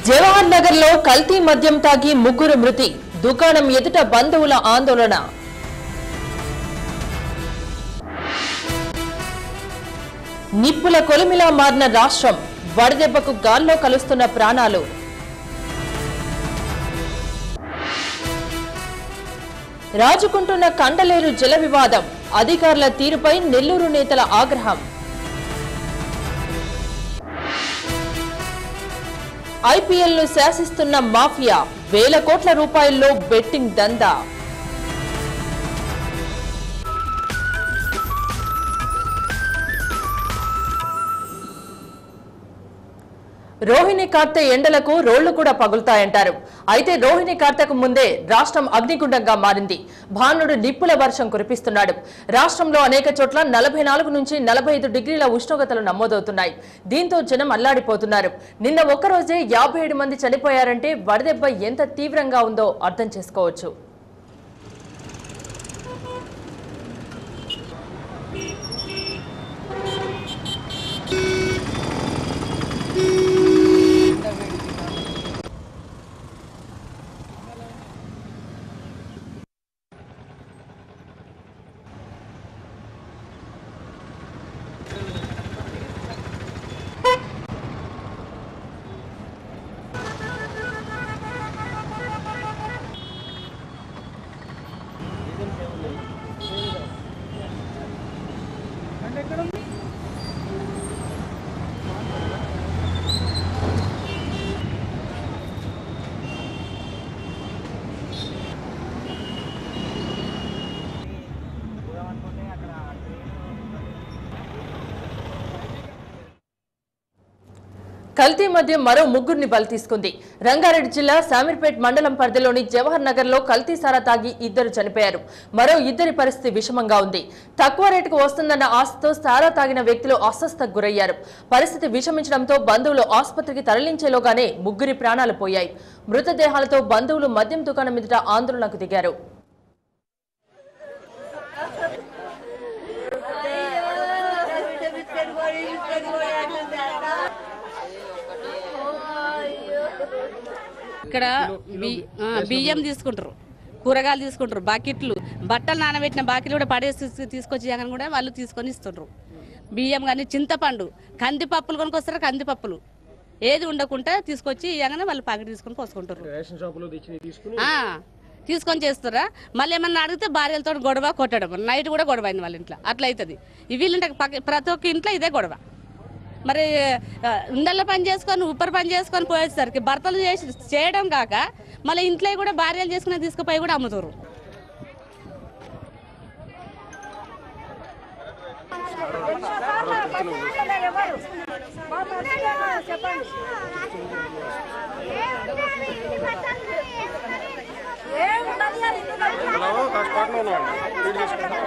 జవహర్ నగర్ లో కల్తీ మద్యం తాగి ముగ్గురు మృతి దుకాణం ఎదుట బంధువుల ఆందోళన నిప్పుల కొలిమిలా మారిన రాష్ట్రం వడదెబ్బకు గాల్లో కలుస్తున్న ప్రాణాలు రాజుకుంటున్న కండలేరు జల వివాదం అధికారుల తీరుపై నెల్లూరు నేతల ఆగ్రహం ఐపీఎల్ ను శాసిస్తున్న మాఫియా వేల కోట్ల రూపాయల్లో బెట్టింగ్ దందా రోహిణి కార్తె ఎండలకు రోళ్లు కూడా పగులుతాయంటారు అయితే రోహిణి కార్తెకు ముందే రాష్ట్రం అగ్నిగుండంగా మారింది భానుడు నిప్పుల వర్షం కురిపిస్తున్నాడు రాష్ట్రంలో అనేక చోట్ల నలభై నాలుగు నుంచి నలభై ఐదు డిగ్రీల ఉష్ణోగ్రతలు నమోదవుతున్నాయి దీంతో జనం అల్లాడిపోతున్నారు నిన్న ఒక్కరోజే యాభై ఏడు మంది చనిపోయారంటే వడదెబ్బ ఎంత తీవ్రంగా ఉందో అర్థం చేసుకోవచ్చు కల్తీ మధ్య మరో ముగ్గురిని బలి తీసుకుంది రంగారెడ్డి జిల్లా శామీర్పేట్ మండలం పరిధిలోని జవహర్ నగర్ లో కల్తీ సారా తాగి ఇద్దరు చనిపోయారు మరో ఇద్దరి పరిస్థితి విషమంగా ఉంది తక్కువ రేటుకు వస్తుందన్న ఆశతో సారా తాగిన వ్యక్తులు అస్వస్థకు గురయ్యారు పరిస్థితి విషమించడంతో బంధువులు ఆసుపత్రికి తరలించేలోగానే ముగ్గురి ప్రాణాలు పోయాయి మృతదేహాలతో బంధువులు మద్యం దుకాణం ఎదుట ఆందోళనకు దిగారు ఇక్కడ బి- ఆ, బియ్యం తీసుకుంటారు కూరగాయలు తీసుకుంటారు బాకెట్లు బట్టలు నానబెట్టిన బాకెట్లు కూడా పడేసి తీసు- తీసుకొచ్చి జగన్ కూడా వాళ్ళు తీసుకొని ఇస్తుండ్రు బియ్యం కానీ చింతపండు కందిపప్పులు కొనుక్కొస్తారు కందిపప్పులు ఏది ఉండకుండా తీసుకొచ్చి ఇవ్వగానే వాళ్ళు ప్యాకెట్ తీసుకొని పోసుకుంటారు రేషన్ షాపులో తెచ్చి తీసుకుని ఆ, తీసుకొని చేస్తారా మళ్ళీ ఏమన్నా అడిగితే భార్యలతో గొడవ కొట్టడం నైట్ కూడా గొడవ అయింది వాళ్ళ ఇంట్లో అట్లా అవుతుంది వీళ్ళుంటే పక్క- ప్రతి ఒక్క ఇంట్లో ఇదే గొడవ మరి ఆ, ఉండల్లో పని చేసుకొని ఉప్పర్ పని చేసుకొని పోయేసరికి భర్తలు చేసి చేయడం కాక మళ్ళీ ఇంట్లో కూడా భార్యలు చేసుకుని తీసుకుపోయి కూడా అమ్ముతారు కాస్త పాటలో ఉన్నాం వీడు తీసుకుంటాం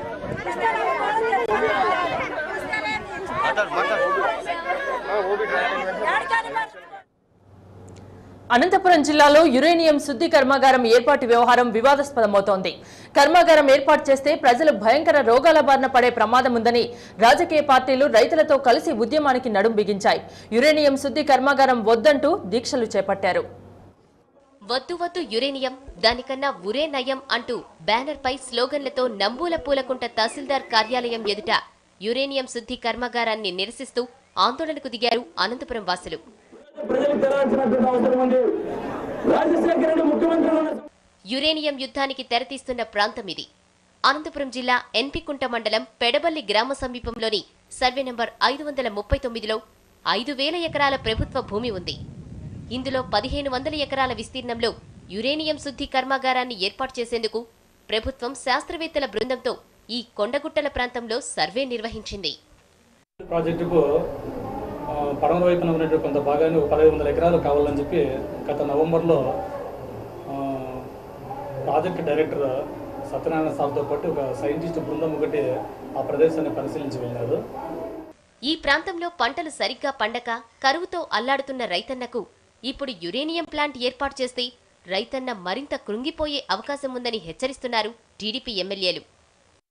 ఆ, ఓబీ డ్రైవర్ అనంతపురం జిల్లాలో యురేనియం శుద్ధి కర్మాగారం ఏర్పాటు వ్యవహారం వివాదాస్పదమవుతోంది కర్మాగారం ఏర్పాటు చేస్తే ప్రజలు భయంకర రోగాల బారిన పడే ప్రమాదం ఉందని రాజకీయ పార్టీలు రైతులతో కలిసి ఉద్యమానికి నడుం బిగించాయి యురేనియం శుద్ధి కర్మాగారం వద్దంటూ దీక్షలు చేపట్టారు వద్దు వద్దు యురేనియం దానికన్నా ఉరే నయం అంటూ బ్యానర్ పై స్లోగన్లతో నంబూల పూలకుంట తహసీల్దార్ కార్యాలయం ఎదుట యురేనియం శుద్ధి కర్మాగారాన్ని నిరసిస్తూ ఆందోళనకు దిగారు అనంతపురం వాసులు ప్రజలకు తెలవాల్సినటువంటి అవసరం ఉంది రాజశేఖర రెడ్డి ముఖ్యమంత్రి ఉన్న యురేనియం యుద్ధానికి తెరతీస్తున్న ప్రాంతం ఇది అనంతపురం జిల్లా ఎన్పికుంట మండలం పెడబల్లి గ్రామ సమీపంలోని సర్వే నంబర్ ఐదు వందల ముప్పై తొమ్మిదిలో ఐదు వేల ఎకరాల ప్రభుత్వ భూమి ఉంది ఇందులో పదిహేను వందల ఎకరాల విస్తీర్ణంలో యురేనియం శుద్ధి కర్మాగారాన్ని ఏర్పాటు చేసేందుకు ప్రభుత్వం శాస్త్రవేత్తల బృందంతో ఈ కొండగుట్టల ప్రాంతంలో సర్వే నిర్వహించింది ప్రాజెక్టుకు ఆ, పడమర వైపున ఉన్నటువంటి కొంత భాగాన్ని ఒక పదహైదు వందల ఎకరాలు కావాలని చెప్పి గత నవంబర్లో ఆ, ప్రాజెక్ట్ డైరెక్టర్ సత్యనారాయణ సార్తో పాటు ఒక సైంటిస్ట్ బృందం ఒకటి ఆ ప్రదేశాన్ని పరిశీలించి వెళ్ళారు ఈ ప్రాంతంలో పంటలు సరిగ్గా పండక కరువుతో అల్లాడుతున్న రైతన్నకు ఇప్పుడు యురేనియం ప్లాంట్ ఏర్పాటు చేస్తే రైతన్న మరింత కృంగిపోయే అవకాశం ఉందని హెచ్చరిస్తున్నారు టీడీపీ ఎమ్మెల్యేలు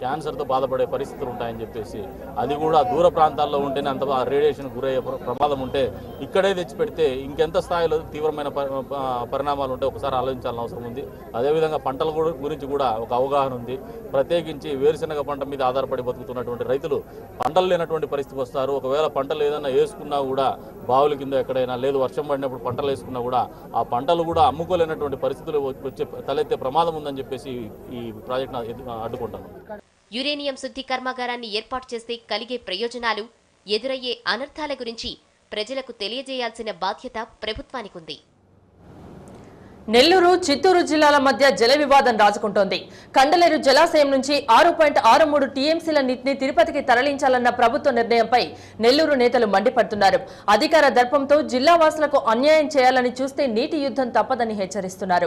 క్యాన్సర్తో బాధపడే పరిస్థితులు ఉంటాయని చెప్పేసి అది కూడా దూర ప్రాంతాల్లో ఉంటేనే అంత రేడియేషన్ గురయ్యే ప్ర- ప్రమాదం ఉంటే ఇక్కడే తెచ్చి పెడితే ఇంకెంత స్థాయిలో తీవ్రమైన ప- ప- పరిణామాలు ఉంటే ఒకసారి ఆలోచించాల్సిన అవసరం ఉంది అదేవిధంగా పంటల గు- గురించి కూడా ఒక అవగాహన ఉంది ప్రత్యేకించి వేరుశనగ పంట మీద ఆధారపడి బతుకుతున్నటువంటి రైతులు పంటలు లేనటువంటి పరిస్థితి వస్తారు ఒకవేళ పంటలు ఏదైనా వేసుకున్నా కూడా బావుల కింద ఎక్కడైనా లేదు వర్షం పడినప్పుడు పంటలు వేసుకున్నా కూడా ఆ పంటలు కూడా అమ్ముకోలేనటువంటి పరిస్థితులు వచ్చే తలెత్తే ప్రమాదం ఉందని చెప్పేసి ఈ ప్రాజెక్ట్ అడ్డుకుంటాను యురేనియం శుద్ధి కర్మాగారాన్ని ఏర్పాటు చేస్తే కలిగే ప్రయోజనాలు ఎదురయ్యే అనర్థాల గురించి ప్రజలకు తెలియజేయాల్సిన బాధ్యత ప్రభుత్వానికుంది నెల్లూరు చిత్తూరు జిల్లాల మధ్య జల వివాదం రాజుకుంటోంది కండలేరు జలాశయం నుంచి ఆరు పాయింట్ ఆరు మూడు టీఎంసీల నీటిని తిరుపతికి తరలించాలన్న ప్రభుత్వ నిర్ణయంపై నెల్లూరు నేతలు మండిపడుతున్నారు అధికార దర్పంతో జిల్లా వాసులకు అన్యాయం చేయాలని చూస్తే నీటి యుద్ధం తప్పదని హెచ్చరిస్తున్నారు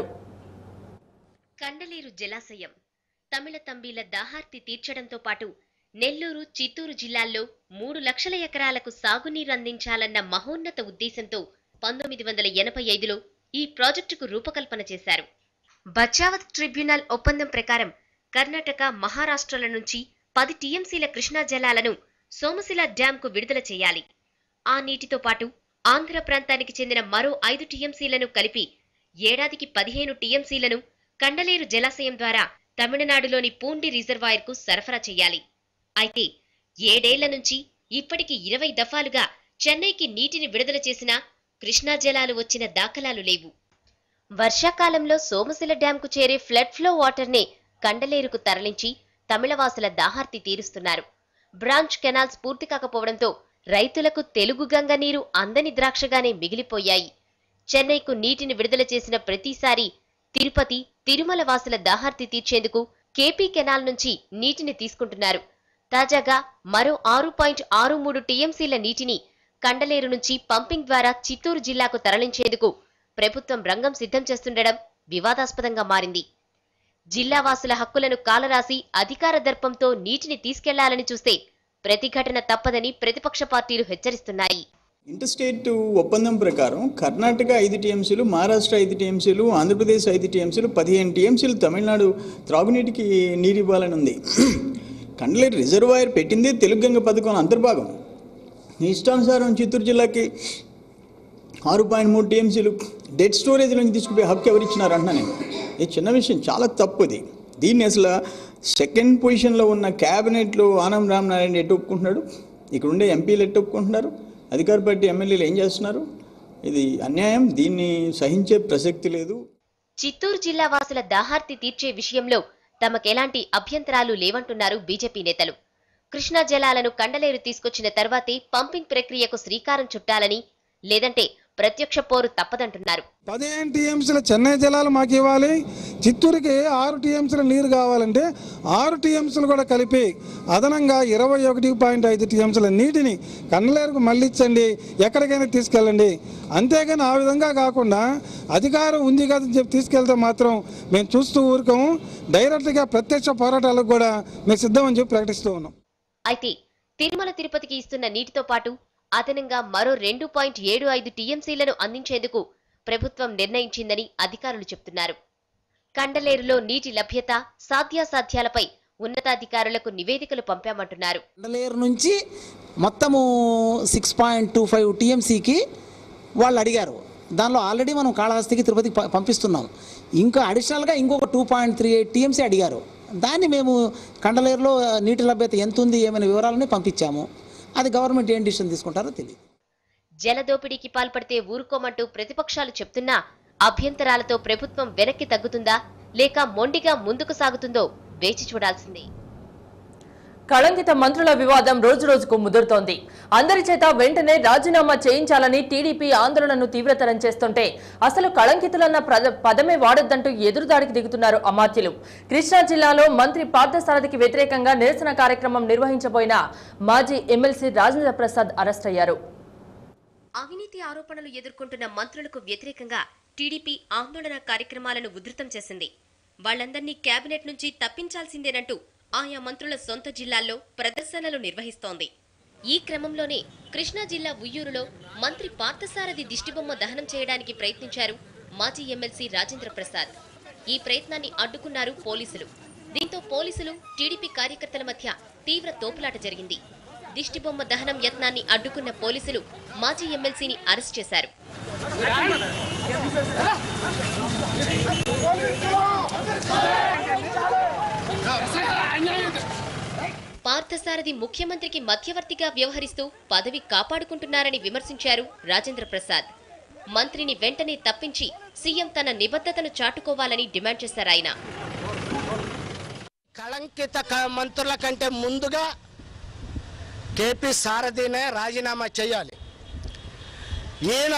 కండలేరు జలాశయం తమిళ తంబీల దాహార్తి తీర్చడంతో పాటు నెల్లూరు చిత్తూరు జిల్లాల్లో మూడు లక్షల ఎకరాలకు సాగునీరు అందించాలన్న మహోన్నత ఉద్దేశంతో పంతొమ్మిది వందల ఎనభై ఐదులో ఈ ప్రాజెక్టుకు రూపకల్పన చేశారు బచావత్ ట్రిబ్యునల్ ఒప్పందం ప్రకారం కర్ణాటక మహారాష్ట్రల నుంచి పది టీఎంసీల కృష్ణా జలాలను సోమశిల డ్యాంకు విడుదల చేయాలి ఆ నీటితో పాటు ఆంధ్ర ప్రాంతానికి చెందిన మరో ఐదు టీఎంసీలను కలిపి ఏడాదికి పదిహేను టీఎంసీలను కండలేరు జలాశయం ద్వారా తమిళనాడులోని పూండి రిజర్వాయర్కు సరఫరా చేయాలి అయితే ఏడేళ్ల నుంచి ఇప్పటికి ఇరవై దఫాలుగా చెన్నైకి నీటిని విడుదల చేసినా కృష్ణా జలాలు వచ్చిన దాఖలాలు లేవు వర్షాకాలంలో సోమశిల డ్యాంకు చేరే ఫ్లడ్ ఫ్లో వాటర్నే కండలేరుకు తరలించి తమిళవాసుల దాహార్తి తీరుస్తున్నారు బ్రాంచ్ కెనాల్స్ పూర్తి కాకపోవడంతో రైతులకు తెలుగు గంగ నీరు అందని ద్రాక్షగానే మిగిలిపోయాయి చెన్నైకు నీటిని విడుదల చేసిన ప్రతిసారి తిరుపతి తిరుమల వాసుల దాహార్తి తీర్చేందుకు కేపీ కెనాల్ నుంచి నీటిని తీసుకుంటున్నారు తాజాగా మరో ఆరు పాయింట్ ఆరు మూడు టీఎంసీల నీటిని కండలేరు నుంచి పంపింగ్ ద్వారా చిత్తూరు జిల్లాకు తరలించేందుకు ప్రభుత్వం రంగం సిద్ధం చేస్తుండడం వివాదాస్పదంగా మారింది జిల్లావాసుల హక్కులను కాలరాసి అధికార దర్పంతో నీటిని తీసుకెళ్లాలని చూస్తే ప్రతిఘటన తప్పదని ప్రతిపక్ష పార్టీలు హెచ్చరిస్తున్నాయి ఇంటర్స్టేట్ ఒప్పందం ప్రకారం కర్ణాటక ఐదు టీఎంసీలు మహారాష్ట్ర ఐదు టీఎంసీలు ఆంధ్రప్రదేశ్ ఐదు టీఎంసీలు పదిహేను టీఎంసీలు తమిళనాడు త్రాగునీటికి నీరు ఇవ్వాలని ఉంది కండలేరు రిజర్వాయర్ పెట్టిందే తెలుగు గంగ పథకం అంతర్భాగం ఈ ఇష్టానుసారం చిత్తూరు జిల్లాకి ఆరు పాయింట్ మూడు టీఎంసీలు డెడ్ స్టోరేజ్ నుంచి తీసుకుపోయి హక్కు ఎవరిచ్చినారు అంటున్నా నేను ఇది చిన్న విషయం చాలా తప్పు ఇది దీన్ని అసలు సెకండ్ పొజిషన్లో ఉన్న క్యాబినెట్లో ఆనం రామనారాయణ ఎటు ఒప్పుకుంటున్నాడు ఇక్కడ ఉండే ఎంపీలు ఎటు ఒప్పుకుంటున్నారు అధికార పార్టీ ఎమ్మెల్యేలు ఏం చేస్తున్నారు ఇది అన్యాయం దీన్ని సహించే ప్రసక్తి లేదు చిత్తూరు జిల్లా వాసుల దాహార్తి తీర్చే విషయంలో తమకెలాంటి అభ్యంతరాలు లేవంటున్నారు బీజేపీ నేతలు కృష్ణా జలాలను కండలేరు తీసుకొచ్చిన తర్వాతే పంపింగ్ ప్రక్రియకు శ్రీకారం చుట్టాలని లేదంటే ప్రత్యక్ష పోరు తప్పదంటున్నారు పదిహేను టీఎంసీల చెన్నై జలాలు మాకు ఇవ్వాలి చిత్తూరుకి ఆరు టీఎంసీల నీరు కావాలంటే ఆరు టీఎంసీలు కూడా కలిపి అదనంగా ఇరవై ఒకటి పాయింట్ ఐదు టీఎంసీల నీటిని కన్నలేరుకు మళ్ళించండి ఎక్కడికైనా తీసుకెళ్ళండి అంతేగాని ఆ విధంగా కాకుండా అధికారం ఉంది కదా అని చెప్పి తీసుకెళ్తే మాత్రం మేము చూస్తూ ఊరుకోము డైరెక్ట్గా ప్రత్యక్ష పోరాటాలకు కూడా మేము సిద్ధమని చెప్పి ప్రకటిస్తూ ఉన్నాం అయితే తిరుమల తిరుపతికి ఇస్తున్న నీటితో పాటు అదనంగా మరో రెండు పాయింట్ ఏడు ఐదు టీఎంసీలను అందించేందుకు ప్రభుత్వం నిర్ణయించిందని అధికారులు చెబుతున్నారు కండలేరులో నీటి లభ్యత సాధ్యాసాధ్యాలపై ఉన్నతాధికారులకు నివేదికలు పంపామంటున్నారు కండలేరు నుంచి మొత్తము సిక్స్ పాయింట్ టూ ఫైవ్ టీఎంసీకి వాళ్ళు అడిగారు దానిలో ఆల్రెడీ మనం కాళహస్తికి తిరుపతికి ప- పంపిస్తున్నాం ఇంకా అడిషనల్గా ఇంకొక two point three eight TMC అడిగారు దాన్ని మేము కండలేరులో నీటి లభ్యత ఎంత ఉంది ఏమైనా వివరాలని పంపించాము అది గవర్నమెంట్ ఏం డిసిషన్ తీసుకుంటారో తెలియదు జలదోపిడీకి పాల్పడితే ఊరుకోమంటూ ప్రతిపక్షాలు చెప్తున్నా అభ్యంతరాలతో ప్రభుత్వం వెనక్కి తగ్గుతుందా లేక మొండిగా ముందుకు సాగుతుందో వేచి చూడాల్సిందే కళంకిత మంత్రుల వివాదం రోజురోజుకు ముదురుతోంది అందరి చేత వెంటనే రాజీనామా చేయించాలని టీడీపీ ఆందోళనను తీవ్రతరం చేస్తుంటే అసలు కళంకితులన్న ప్రద- పదమే వాడొద్దంటూ ఎదురుదాడికి దిగుతున్నారు అమాత్యులు కృష్ణా జిల్లాలో మంత్రి పార్థసారథికి వ్యతిరేకంగా నిరసన కార్యక్రమం నిర్వహించబోయిన మాజీ ఎమ్మెల్సీ రాజేంద్ర ప్రసాద్ అరెస్ట్ అయ్యారు అవినీతి ఆరోపణలు ఎదుర్కొంటున్న మంత్రులకు వ్యతిరేకంగా టీడీపీ ఆందోళన కార్యక్రమాలను ఉధృతం చేసింది వాళ్లందర్నీ కేబినెట్ నుంచి తప్పించాల్సిందేనంటూ ఆయా మంత్రుల సొంత జిల్లాల్లో ప్రదర్శనలు నిర్వహిస్తోంది ఈ క్రమంలోనే కృష్ణా జిల్లా ఉయ్యూరులో మంత్రి పార్థసారథి దిష్టిబొమ్మ దహనం చేయడానికి ప్రయత్నించారు మాజీ ఎమ్మెల్సీ రాజేంద్ర ప్రసాద్ ఈ ప్రయత్నాన్ని అడ్డుకున్నారు పోలీసులు దీంతో పోలీసులు టీడీపీ కార్యకర్తల మధ్య తీవ్ర తోపులాట జరిగింది దిష్టిబొమ్మ దహనం యత్నాన్ని అడ్డుకున్న పోలీసులు మాజీ ఎమ్మెల్సీని అరెస్ట్ చేశారు పార్థసారథి ముఖ్యమంత్రికి మధ్యవర్తిగా వ్యవహరిస్తూ పదవి కాపాడుకుంటున్నారని విమర్శించారు రాజేంద్ర ప్రసాద్ మంత్రిని వెంటనే తప్పించి సీఎం తన నిబద్ధతను చాటుకోవాలని డిమాండ్ చేశారు ఆయన కళంకిత క- మంత్రుల కంటే ముందుగా కేపీ సారథినే రాజీనామా చేయాలి ఈయన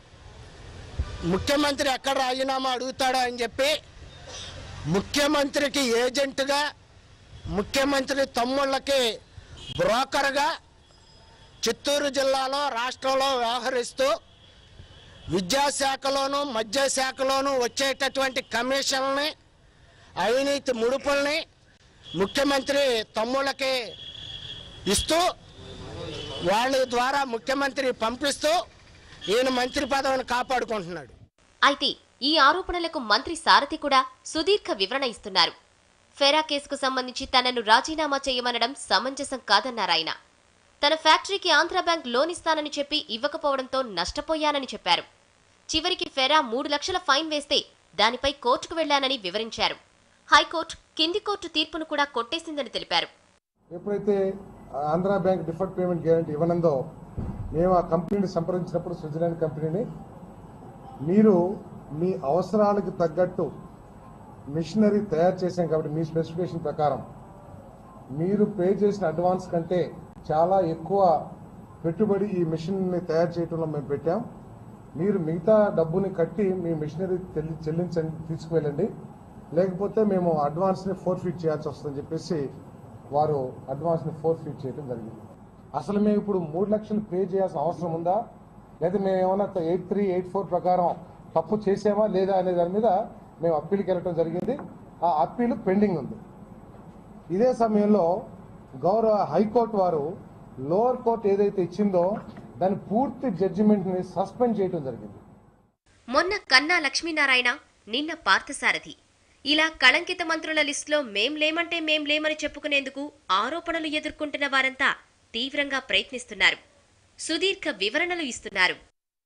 ముఖ్యమంత్రి ఎక్కడ రాజీనామా అడుగుతాడో అని చెప్పి ముఖ్యమంత్రికి ఏజెంటుగా ముఖ్యమంత్రి తమ్ముళ్ళకి బ్రోకర్గా చిత్తూరు జిల్లాలో రాష్ట్రంలో వ్యవహరిస్తూ విద్యాశాఖలోను మద్యశాఖలోను వచ్చేటటువంటి కమిషన్ని అవినీతి ముడుపుల్ని ముఖ్యమంత్రి తమ్ముళ్ళకి ఇస్తూ వాళ్ళ ద్వారా ముఖ్యమంత్రి పంపిస్తూ ఈయన మంత్రి పదవిని కాపాడుకుంటున్నాడు అయితే ఈ ఆరోపణలకు మంత్రి సారథి కూడా సుదీర్ఘ వివరణ ఇస్తున్నారు ఫెరా కేసుకు సంబంధించి తనను రాజీనామా చేయమనడం సమంజసం కాదన్నారాయన తన ఫ్యాక్టరీకి ఆంధ్ర బ్యాంక్ లోన్ ఇస్తానని చెప్పి ఇవ్వకపోవడంతో నష్టపోయానని చెప్పారు చివరికి ఫెరా మూడు లక్షల ఫైన్ వేస్తే దానిపై కోర్టుకు వెళ్లానని వివరించారు హైకోర్టు కింది కోర్టు తీర్పును కూడా కొట్టేసిందని తెలిపారు ఎప్పుడైతే Andhra bank deferred payment guarantee ఇవ్వనందో మేము ఆ కంపెనీని సంప్రదించినప్పుడు స్విట్జర్లాండ్ కంపెనీని మీరు మీ అవసరాలకు తగ్గట్టు మిషనరీ తయారు చేశాం కాబట్టి మీ స్పెసిఫికేషన్ ప్రకారం మీరు పే చేసిన అడ్వాన్స్ కంటే చాలా ఎక్కువ పెట్టుబడి ఈ మిషన్ని తయారు చేయడంలో మేము పెట్టాం మీరు మిగతా డబ్బుని కట్టి మీ మిషనరీ తెల్లి- చెల్లించండి తీసుకువెళ్ళండి లేకపోతే మేము అడ్వాన్స్ని ఫోర్ ఫీట్ చేయాల్సి వస్తుందని చెప్పేసి వారు అడ్వాన్స్ని ఫోర్ ఫీట్ చేయడం జరిగింది అసలు మేము ఇప్పుడు మూడు లక్షలు పే చేయాల్సిన అవసరం ఉందా లేదా మేము ఏమన్నా ఎయిట్ త్రీ ఎయిట్ ఫోర్ ప్రకారం తప్పు చేసామా లేదా అనే దాని మీద మేము అప్పీల్కి వెళ్ళడం జరిగింది ఆ అప్పీలు పెండింగ్ ఉంది ఇదే సమయంలో గౌరవ హైకోర్టు వారు లోవర్ కోర్టు ఏదైతే ఇచ్చిందో దాని పూర్తి జడ్జిమెంట్ని సస్పెండ్ చేయడం జరిగింది మొన్న కన్నా లక్ష్మీనారాయణ నిన్న పార్థసారథి ఇలా కళంకిత మంత్రుల లిస్టులో మేం లేమంటే మేం లేమని చెప్పుకునేందుకు ఆరోపణలు ఎదుర్కొంటున్న వారంతా తీవ్రంగా ప్రయత్నిస్తున్నారు సుదీర్ఘ వివరణలు ఇస్తున్నారు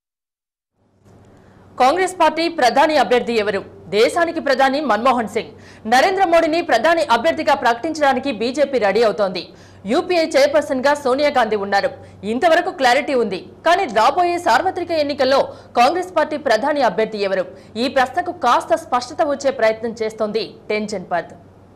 కాంగ్రెస్ పార్టీ ప్రధాని అభ్యర్థి ఎవరు దేశానికి ప్రధాని మన్మోహన్ సింగ్ నరేంద్ర మోడీని ప్రధాని అభ్యర్థిగా ప్రకటించడానికి బీజేపీ రెడీ అవుతోంది యూపీఏ చైర్పర్సన్ గా సోనియా గాంధీ ఉన్నారు ఇంతవరకు క్లారిటీ ఉంది కానీ రాబోయే సార్వత్రిక ఎన్నికల్లో కాంగ్రెస్ పార్టీ ప్రధాని అభ్యర్థి ఎవరు ఈ ప్రశ్నకు కాస్త స్పష్టత వచ్చే ప్రయత్నం చేస్తోంది టెన్షన్ పద్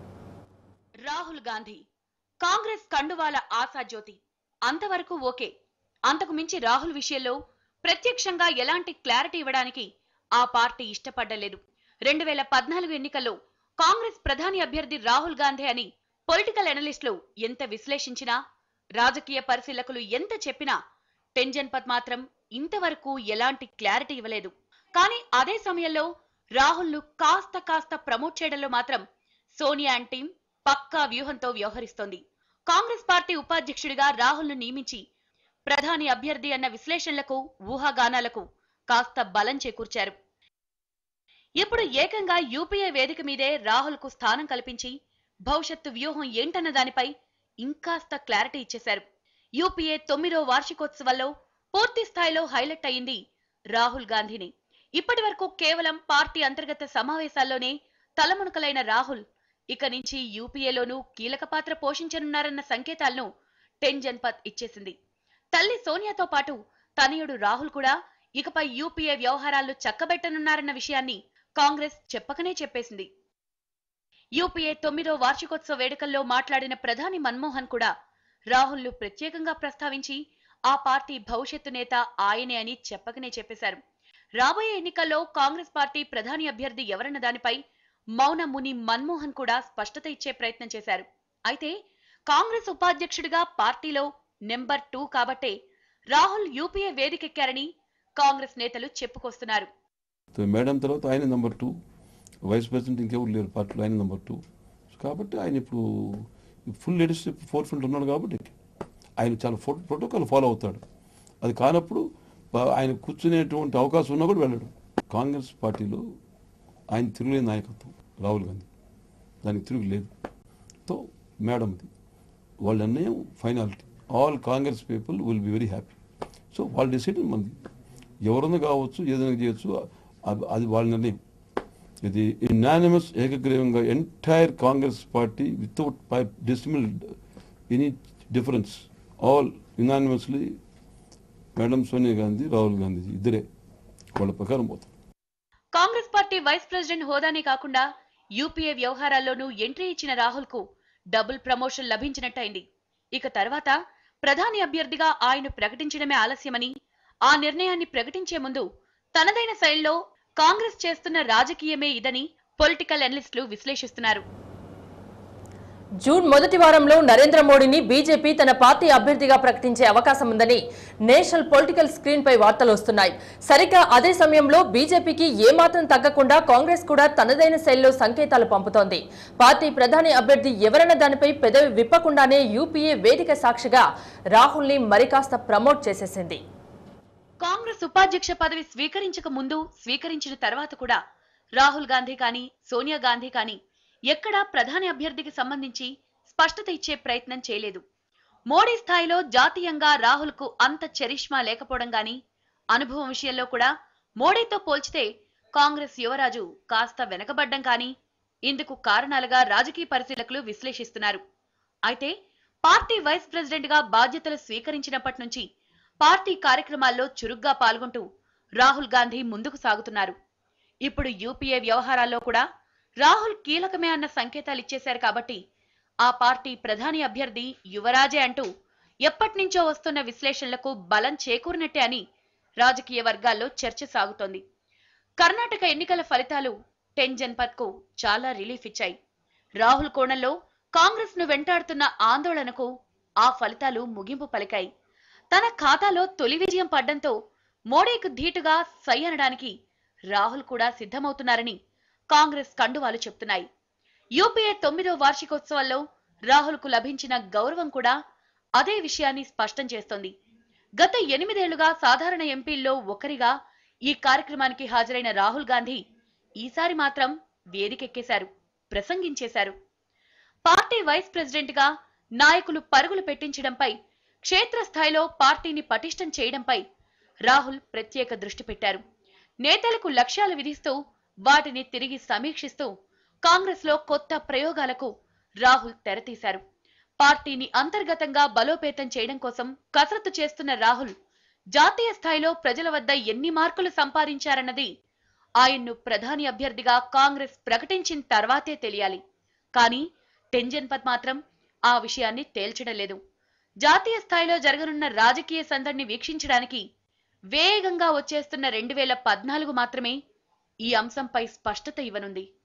రాహుల్ గాంధీ కాంగ్రెస్ కండువాల ఆశాజ్యోతి అంతవరకు ఓకే అంతకు మించి రాహుల్ విషయంలో ప్రత్యక్షంగా ఎలాంటి క్లారిటీ ఇవ్వడానికి ఆ పార్టీ ఇష్టపడలేదు రెండు వేల పద్నాలుగు ఎన్నికల్లో కాంగ్రెస్ ప్రధాని అభ్యర్థి రాహుల్ గాంధీ అని పొలిటికల్ ఎనలిస్టులు ఎంత విశ్లేషించినా రాజకీయ పరిశీలకులు ఎంత చెప్పినా టెంజన్ పత్ మాత్రం ఇంతవరకు ఎలాంటి క్లారిటీ ఇవ్వలేదు కానీ అదే సమయంలో రాహుల్ ను కాస్త కాస్త ప్రమోట్ చేయడంలో మాత్రం సోనియా అండ్ టీం పక్కా వ్యూహంతో వ్యవహరిస్తోంది కాంగ్రెస్ పార్టీ ఉపాధ్యక్షుడిగా రాహుల్ ను నియమించి ప్రధాని అభ్యర్థి అన్న విశ్లేషణలకు ఊహాగానాలకు కాస్త బలం చేకూర్చారు ఇప్పుడు ఏకంగా యూపీఏ వేదిక మీదే రాహుల్ కు స్థానం కల్పించి భవిష్యత్తు వ్యూహం ఏంటన్న దానిపై ఇంకాస్త క్లారిటీ ఇచ్చేశారు యూపీఏ తొమ్మిదో వార్షికోత్సవాల్లో పూర్తి స్థాయిలో హైలైట్ అయింది రాహుల్ గాంధీని ఇప్పటి వరకు కేవలం పార్టీ అంతర్గత సమావేశాల్లోనే తలమునకలైన రాహుల్ ఇక నుంచి యూపీఏలోనూ కీలక పాత్ర పోషించనున్నారన్న సంకేతాలను టెన్ జన్పత్ ఇచ్చేసింది తల్లి సోనియాతో పాటు తనయుడు రాహుల్ కూడా ఇకపై యూపీఏ వ్యవహారాలు చక్కబెట్టనున్నారన్న విషయాన్ని కాంగ్రెస్ చెప్పకనే చెప్పేసింది యూపీఏ తొమ్మిదో వార్షికోత్సవ వేడుకల్లో మాట్లాడిన ప్రధాని మన్మోహన్ కూడా రాహుల్ ను ప్రత్యేకంగా ప్రస్తావించి ఆ పార్టీ భవిష్యత్తు నేత ఆయనే అని చెప్పకనే చెప్పేశారు రాబోయే ఎన్నికల్లో కాంగ్రెస్ పార్టీ ప్రధాని అభ్యర్థి ఎవరన్న దానిపై మౌన ముని మన్మోహన్ కూడా స్పష్టత ఇచ్చే ప్రయత్నం చేశారు అయితే కాంగ్రెస్ ఉపాధ్యక్షుడిగా పార్టీలో నెంబర్ టూ కాబట్టే రాహుల్ యూపీఏ వేదికెక్కారని కాంగ్రెస్ నేతలు చెప్పుకొస్తున్నారు తో మేడం తర్వాత ఆయన నెంబర్ టూ వైస్ ప్రెసిడెంట్ ఇంకెవరు లేరు పార్టీలో ఆయన నెంబర్ టూ కాబట్టి ఆయన ఇప్పుడు ఫుల్ లీడర్షిప్ ఫోర్ ఫ్రంట్ ఉన్నాడు కాబట్టి ఆయన చాలా ఫో ప్రోటోకాల్ ఫాలో అవుతాడు అది కానప్పుడు బా- ఆయన కూర్చునేటువంటి అవకాశం ఉన్నా కూడా వెళ్ళడు కాంగ్రెస్ పార్టీలో ఆయన తిరుగులేని నాయకత్వం రాహుల్ గాంధీ దానికి తిరుగు లేదు సో మేడంది వాళ్ళ నిర్ణయం finality all Congress people will be very happy so వాళ్ళ డిసిషన్ మంది ఎవరన్నా కావచ్చు ఏదైనా చేయొచ్చు అది- అది వాళ్ళ నిర్ణయం ఇది ఇనానిమస్ ఏకగ్రీవంగా ఎంటైర్ కాంగ్రెస్ పార్టీ వితౌట్ డిసిమిల్ any difference all unanimously madam Sonia Gandhi Rahul Gandhi ఇద్దరే వాళ్ళ ప్రకారం పోతారు కాంగ్రెస్ పార్టీ వైస్ ప్రెసిడెంట్ హోదానే కాకుండా యూపీఏ వ్యవహారాల్లోనూ ఎంట్రీ ఇచ్చిన రాహుల్ కు డబుల్ ప్రమోషన్ లభించినట్టయింది ఇక తర్వాత ప్రధాని అభ్యర్థిగా ఆయన ప్రకటించడమే ఆలస్యమని ఆ నిర్ణయాన్ని ప్రకటించే ముందు తనదైన శైలిలో కాంగ్రెస్ చేస్తున్న రాజకీయమే ఇదని పొలిటికల్ అనలిస్టులు విశ్లేషిస్తున్నారు జూన్ మొదటి వారంలో నరేంద్ర మోడీని బీజేపీ తన పార్టీ అభ్యర్థిగా ప్రకటించే అవకాశం ఉందని నేషనల్ పొలిటికల్ స్క్రీన్ పై వార్తలు వస్తున్నాయి సరిగ్గా అదే సమయంలో బీజేపీకి ఏమాత్రం తగ్గకుండా కాంగ్రెస్ కూడా తనదైన శైలిలో సంకేతాలు పంపుతోంది పార్టీ ప్రధాని అభ్యర్థి ఎవరన్న దానిపై పెదవి విప్పకుండానే యూపీఏ వేదిక సాక్షిగా రాహుల్ ని మరికాస్త ప్రమోట్ చేసేసింది కాంగ్రెస్ ఉపాధ్యక్ష పదవి స్వీకరించక ముందు స్వీకరించిన తర్వాత కూడా రాహుల్ గాంధీ కానీ సోనియా గాంధీ కానీ ఎక్కడా ప్రధాని అభ్యర్థికి సంబంధించి స్పష్టత ఇచ్చే ప్రయత్నం చేయలేదు మోడీ స్థాయిలో జాతీయంగా రాహుల్ కు అంత చరిష్మా లేకపోవడం గాని అనుభవం విషయంలో కూడా మోడీతో పోల్చితే కాంగ్రెస్ యువరాజు కాస్త వెనకబడ్డం కానీ ఇందుకు కారణాలుగా రాజకీయ పరిశీలకులు విశ్లేషిస్తున్నారు అయితే పార్టీ వైస్ ప్రెసిడెంట్ గా బాధ్యతలు స్వీకరించినప్పటి నుంచి పార్టీ కార్యక్రమాల్లో చురుగ్గా పాల్గొంటూ రాహుల్ గాంధీ ముందుకు సాగుతున్నారు ఇప్పుడు యూపీఏ వ్యవహారాల్లో కూడా రాహుల్ కీలకమే అన్న సంకేతాలు ఇచ్చేశారు కాబట్టి ఆ పార్టీ ప్రధాని అభ్యర్థి యువరాజే అంటూ ఎప్పటినుంచో వస్తున్న విశ్లేషణలకు బలం చేకూరినట్టే అని రాజకీయ వర్గాల్లో చర్చ సాగుతోంది కర్ణాటక ఎన్నికల ఫలితాలు టెన్ జన్పద్ కు చాలా రిలీఫ్ ఇచ్చాయి రాహుల్ కోణంలో కాంగ్రెస్ ను వెంటాడుతున్న ఆందోళనకు ఆ ఫలితాలు ముగింపు పలికాయి తన ఖాతాలో తొలి విజయం పడ్డంతో మోడీకి ధీటుగా సై అనడానికి రాహుల్ కూడా సిద్ధమవుతున్నారని కాంగ్రెస్ కండువాలు చెప్తున్నాయి యూపీఏ తొమ్మిదో వార్షికోత్సవాల్లో రాహుల్ కు లభించిన గౌరవం కూడా అదే విషయాన్ని స్పష్టం చేస్తోంది గత ఎనిమిదేళ్లుగా సాధారణ ఎంపీల్లో ఒకరిగా ఈ కార్యక్రమానికి హాజరైన రాహుల్ గాంధీ ఈసారి మాత్రం వేదికెక్కేశారు ప్రసంగించేశారు పార్టీ వైస్ ప్రెసిడెంట్ గా నాయకులు పరుగులు పెట్టించడంపై క్షేత్రస్థాయిలో పార్టీని పటిష్టం చేయడంపై రాహుల్ ప్రత్యేక దృష్టి పెట్టారు నేతలకు లక్ష్యాలు విధిస్తూ వాటిని తిరిగి సమీక్షిస్తూ కాంగ్రెస్ లో కొత్త ప్రయోగాలకు రాహుల్ తెరతీశారు పార్టీని అంతర్గతంగా బలోపేతం చేయడం కోసం కసరత్తు చేస్తున్న రాహుల్ జాతీయ స్థాయిలో ప్రజల వద్ద ఎన్ని మార్కులు సంపాదించారన్నది ఆయన్ను ప్రధాని అభ్యర్థిగా కాంగ్రెస్ ప్రకటించిన తర్వాతే తెలియాలి కానీ టెంజన్పత్ మాత్రం ఆ విషయాన్ని తేల్చడం లేదు జాతీయ స్థాయిలో జరగనున్న రాజకీయ సందడిని వీక్షించడానికి వేగంగా వచ్చేస్తున్న రెండు వేల పద్నాలుగు మాత్రమే ఈ అంశంపై స్పష్టత ఇవ్వనుంది